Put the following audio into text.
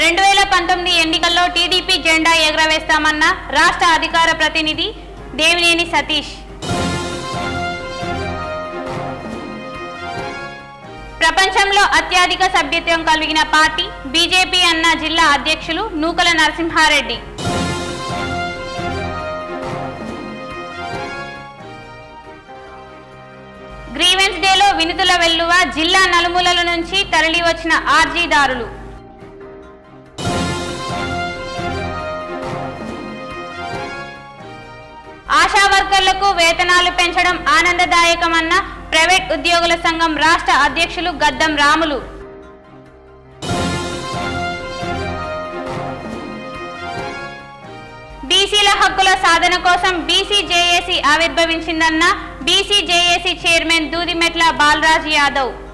రెండు వేల పంతొమ్మిది ఎన్నికల్లో టీడీపీ జెండా ఎగురవేస్తామన్న రాష్ట్ర అధికార ప్రతినిధి దేవినేని సతీష్ ప్రపంచంలో అత్యధిక సభ్యత్వం కలిగిన పార్టీ బీజేపీ అన్న జిల్లా అధ్యక్షులు నూకల నరసింహారెడ్డి గ్రీవెన్స్ డేలో వినుతుల వెల్లువ జిల్లా నలుమూలల నుంచి తరలి వచ్చిన ఆర్జీదారులు ఆశా వర్కర్లకు వేతనాలు పెంచడం ఆనందదాయకమన్న ప్రైవేట్ ఉద్యోగుల సంఘం రాష్ట్ర అధ్యక్షులు గద్దం రాములు బీసీల హక్కుల సాధన కోసం బీసీ జేఏసీ ఆవిర్భవించిందన్న BC JAC chairman Doodimetla Balaraj Yadav